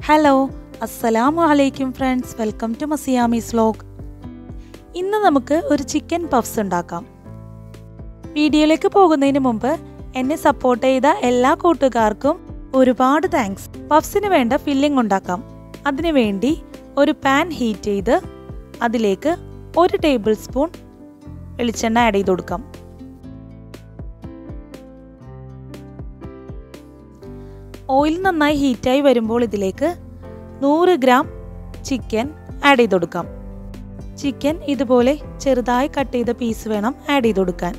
hello അസ്സലാമു അലൈക്കും friends welcome to മസിയാമീസ് വ്ലോഗ് ഇന്ന് നമുക്ക് ഒരു ചിക്കൻ പഫ്സ് ഉണ്ടാക്കാം വീഡിയോയിലേക്ക് പോകുന്നതിന് മുമ്പ് എന്നെ സപ്പോർട്ട് ചെയ്ത എല്ലാ കൂട്ടുകാർക്കും ഒരുപാട് താങ്ക്സ് പഫ്സിന് വേണ്ട ഫില്ലിംഗ് ഉണ്ടാക്കാം അതിനു വേണ്ടി ഒരു പാൻ ഹീറ്റ് ചെയ്ത് അതിലേക്ക് ഒരു ടേബിൾ സ്പൂൺ വെളിച്ചെണ്ണ ആഡ് ചെയ്ത് കൊടുക്കാം ഓയിൽ നന്നായി ഹീറ്റായി വരുമ്പോൾ ഇതിലേക്ക് നൂറ് ഗ്രാം ചിക്കൻ ആഡ് ചെയ്ത് കൊടുക്കാം ചിക്കൻ ഇതുപോലെ ചെറുതായി കട്ട് ചെയ്ത പീസ് വേണം ആഡ് ചെയ്ത് കൊടുക്കാൻ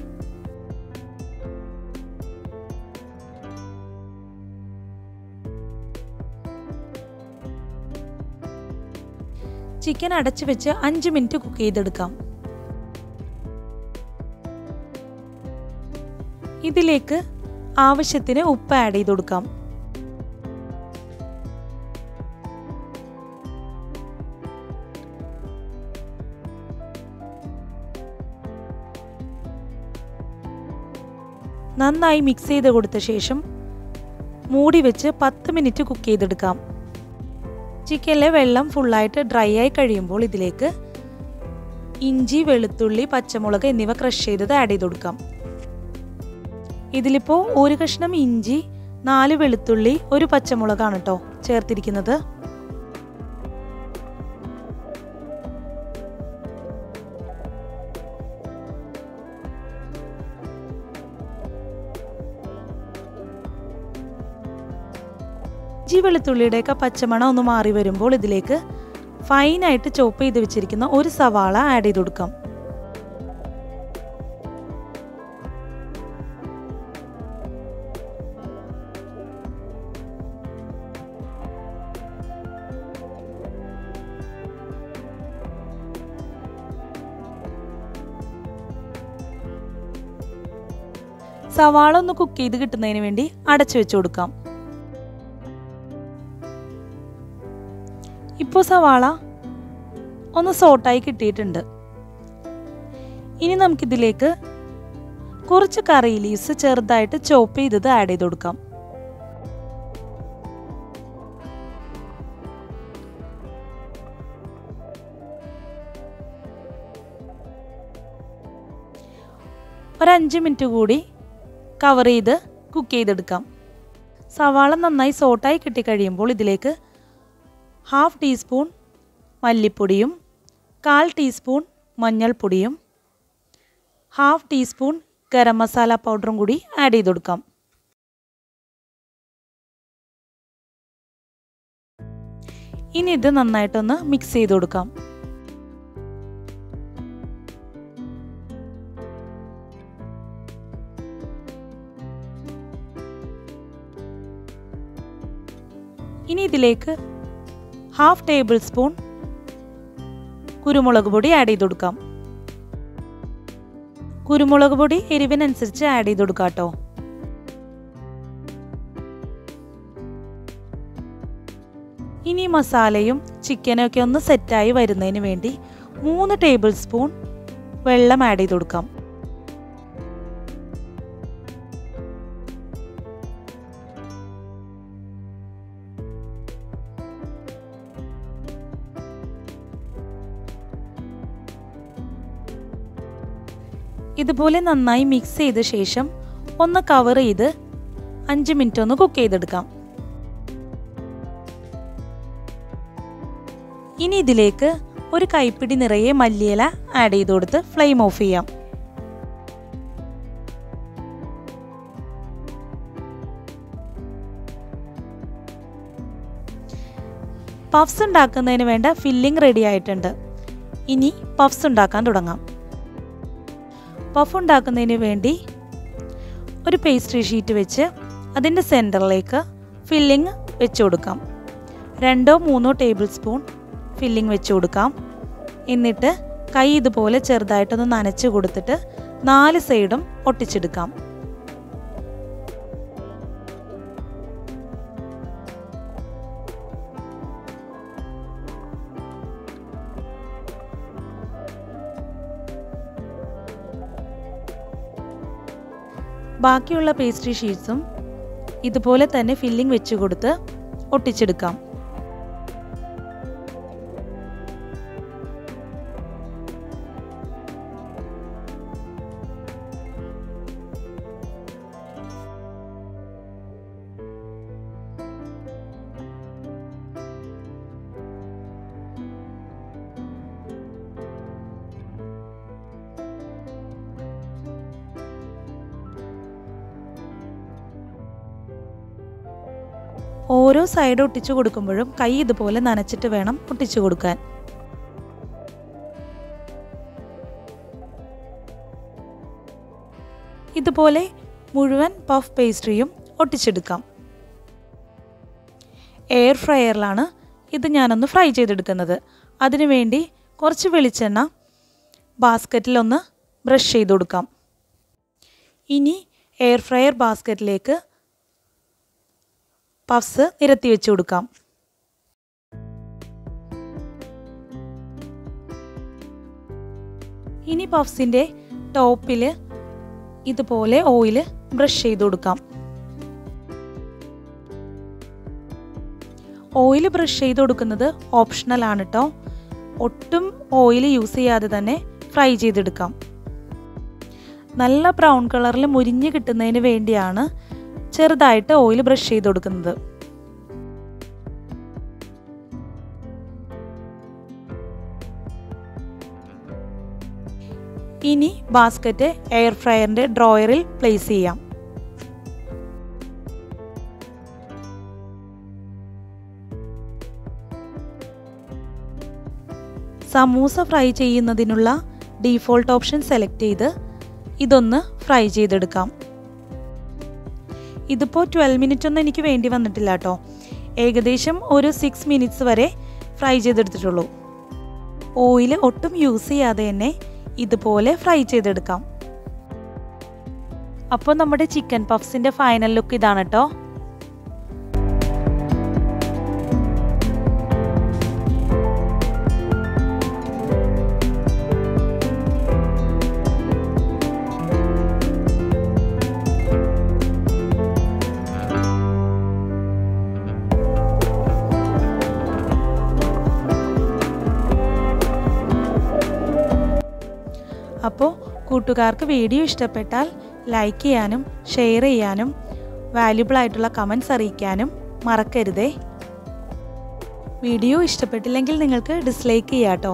ചിക്കൻ അടച്ചു വെച്ച് അഞ്ച് മിനിറ്റ് കുക്ക് ചെയ്തെടുക്കാം ഇതിലേക്ക് ആവശ്യത്തിന് ഉപ്പ് ആഡ് ചെയ്ത് കൊടുക്കാം നന്നായി മിക്സ് ചെയ്ത് കൊടുത്ത ശേഷം മൂടി വെച്ച് പത്ത് മിനിറ്റ് കുക്ക് ചെയ്തെടുക്കാം ചിക്കനിലെ വെള്ളം ഫുള്ളായിട്ട് ഡ്രൈ ആയി കഴിയുമ്പോൾ ഇതിലേക്ക് ഇഞ്ചി വെളുത്തുള്ളി പച്ചമുളക് എന്നിവ ക്രഷ് ചെയ്തത് ആഡ് ചെയ്ത് കൊടുക്കാം ഇതിലിപ്പോൾ ഒരു കഷ്ണം ഇഞ്ചി നാല് വെളുത്തുള്ളി ഒരു പച്ചമുളകാണ് കേട്ടോ ചേർത്തിരിക്കുന്നത് ഇഞ്ചി വെളുത്തുള്ളിയുടെയൊക്കെ പച്ചമണം ഒന്ന് മാറി വരുമ്പോൾ ഇതിലേക്ക് ഫൈനായിട്ട് ചോപ്പ് ചെയ്ത് വെച്ചിരിക്കുന്ന ഒരു സവാള ആഡ് ചെയ്ത് കൊടുക്കാം സവാള ഒന്ന് കുക്ക് ചെയ്ത് കിട്ടുന്നതിന് വേണ്ടി അടച്ചു വെച്ച് കൊടുക്കാം ഇപ്പോൾ സവാള ഒന്ന് സോട്ടായി കിട്ടിയിട്ടുണ്ട് ഇനി നമുക്കിതിലേക്ക് കുറച്ച് കറി ലീവ്സ് ചെറുതായിട്ട് ചോപ്പ് ചെയ്തത് ആഡ് ചെയ്ത് കൊടുക്കാം ഒരു അഞ്ച് മിനിറ്റ് കൂടി കവർ ചെയ്ത് കുക്ക് ചെയ്തെടുക്കാം സവാള നന്നായി സോട്ടായി കിട്ടിക്കഴിയുമ്പോൾ ഇതിലേക്ക് ഹാഫ് ടീസ്പൂൺ മല്ലിപ്പൊടിയും കാൽ ടീസ്പൂൺ മഞ്ഞൾപ്പൊടിയും ഹാഫ് ടീസ്പൂൺ ഗരം മസാല പൗഡറും കൂടി ആഡ് ചെയ്ത് കൊടുക്കാം ഇനി ഇത് നന്നായിട്ടൊന്ന് മിക്സ് ചെയ്ത് കൊടുക്കാം ഇനി ഇതിലേക്ക് ഹാഫ് ടേബിൾ സ്പൂൺ കുരുമുളക് പൊടി ആഡ് ചെയ്ത് കൊടുക്കാം കുരുമുളക് പൊടി എരിവിനനുസരിച്ച് ആഡ് ചെയ്ത് കൊടുക്കാം കേട്ടോ ഇനി മസാലയും ചിക്കനും ഒക്കെ ഒന്ന് സെറ്റായി വരുന്നതിന് വേണ്ടി മൂന്ന് ടേബിൾ സ്പൂൺ വെള്ളം ആഡ് ചെയ്ത് കൊടുക്കാം ഇതുപോലെ നന്നായി മിക്സ് ചെയ്ത ശേഷം ഒന്ന് കവർ ചെയ്ത് അഞ്ച് മിനിറ്റ് ഒന്ന് കുക്ക് ചെയ്തെടുക്കാം ഇനി ഇതിലേക്ക് ഒരു കൈപ്പിടി നിറയെ മല്ലിയില ആഡ് ചെയ്ത് കൊടുത്ത് ഫ്ലെയിം ഓഫ് ചെയ്യാം പഫ്സ് ഉണ്ടാക്കുന്നതിന് വേണ്ട ഫില്ലിംഗ് റെഡി ആയിട്ടുണ്ട് ഇനി പഫ്സ് ഉണ്ടാക്കാൻ തുടങ്ങാം പഫ് ഉണ്ടാക്കുന്നതിന് വേണ്ടി ഒരു പേസ്ട്രി ഷീറ്റ് വെച്ച് അതിൻ്റെ സെൻറ്ററിലേക്ക് ഫില്ലിംഗ് വെച്ച് കൊടുക്കാം രണ്ടോ മൂന്നോ ടേബിൾ സ്പൂൺ ഫില്ലിംഗ് വെച്ച് കൊടുക്കാം എന്നിട്ട് കൈ ഇതുപോലെ ചെറുതായിട്ടൊന്ന് നനച്ച് കൊടുത്തിട്ട് നാല് സൈഡും ഒട്ടിച്ചെടുക്കാം ബാക്കിയുള്ള പേസ്ട്രി ഷീറ്റ്സും ഇതുപോലെ തന്നെ ഫില്ലിംഗ് വെച്ച് കൊടുത്ത് ഒട്ടിച്ചെടുക്കാം ഓരോ സൈഡ് ഒട്ടിച്ചു കൊടുക്കുമ്പോഴും കൈ ഇതുപോലെ നനച്ചിട്ട് വേണം ഒട്ടിച്ചു കൊടുക്കാൻ ഇതുപോലെ മുഴുവൻ പഫ് പേസ്ട്രിയും ഒട്ടിച്ചെടുക്കാം എയർ ഫ്രയറിലാണ് ഇത് ഞാനൊന്ന് ഫ്രൈ ചെയ്തെടുക്കുന്നത് അതിനുവേണ്ടി കുറച്ച് വെളിച്ചെണ്ണ ബാസ്ക്കറ്റിലൊന്ന് ബ്രഷ് ചെയ്ത് കൊടുക്കാം ഇനി എയർ ഫ്രയർ ബാസ്ക്കറ്റിലേക്ക് പഫ്സ് നിരത്തി വെച്ച് കൊടുക്കാം ഇനി പഫ്സിൻ്റെ ടോപ്പിൽ ഇതുപോലെ ഓയിൽ ബ്രഷ് ചെയ്ത് കൊടുക്കാം ഓയിൽ ബ്രഷ് ചെയ്ത് കൊടുക്കുന്നത് ഓപ്ഷണൽ ആണ് കേട്ടോ ഒട്ടും ഓയിൽ യൂസ് ചെയ്യാതെ തന്നെ ഫ്രൈ ചെയ്തെടുക്കാം നല്ല ബ്രൗൺ കളറിൽ മുരിഞ്ഞ് കിട്ടുന്നതിന് വേണ്ടിയാണ് ചെറുതായിട്ട് ഓയിൽ ബ്രഷ് ചെയ്ത് കൊടുക്കുന്നത് ഇനി ബാസ്ക്കറ്റ് എയർ ഫ്രയറിൻ്റെ ഡ്രോയറിൽ പ്ലേസ് ചെയ്യാം സമൂസ ഫ്രൈ ചെയ്യുന്നതിനുള്ള ഡീഫോൾട്ട് ഓപ്ഷൻ സെലക്ട് ചെയ്ത് ഇതൊന്ന് ഫ്രൈ ചെയ്തെടുക്കാം ഇതിപ്പോൾ ട്വൽവ് മിനിറ്റ് ഒന്നും എനിക്ക് വേണ്ടി വന്നിട്ടില്ല കേട്ടോ ഏകദേശം ഒരു സിക്സ് മിനിറ്റ്സ് വരെ ഫ്രൈ ചെയ്തെടുത്തിട്ടുള്ളൂ ഓയിൽ ഒട്ടും യൂസ് ചെയ്യാതെ തന്നെ ഇതുപോലെ ഫ്രൈ ചെയ്തെടുക്കാം അപ്പോൾ നമ്മുടെ ചിക്കൻ പഫ്സിൻ്റെ ഫൈനൽ ലുക്ക് ഇതാണ് കേട്ടോ അപ്പോൾ കൂട്ടുകാർക്ക് വീഡിയോ ഇഷ്ടപ്പെട്ടാൽ ലൈക്ക് ചെയ്യാനും ഷെയർ ചെയ്യാനും വാല്യുബിൾ ആയിട്ടുള്ള കമൻസ് അറിയിക്കാനും മറക്കരുതേ വീഡിയോ ഇഷ്ടപ്പെട്ടില്ലെങ്കിൽ നിങ്ങൾക്ക് ഡിസ്ലൈക്ക് ചെയ്യാം കേട്ടോ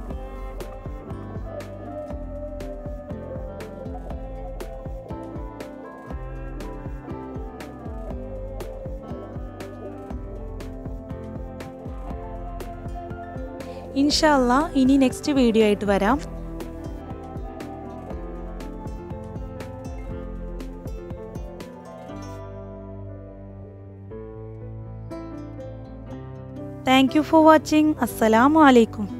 ഇൻഷല്ല ഇനി നെക്സ്റ്റ് വീഡിയോ ആയിട്ട് വരാം താങ്ക് യു ഫോർ വാച്ചിങ് അസ്സലാമു അലൈക്കും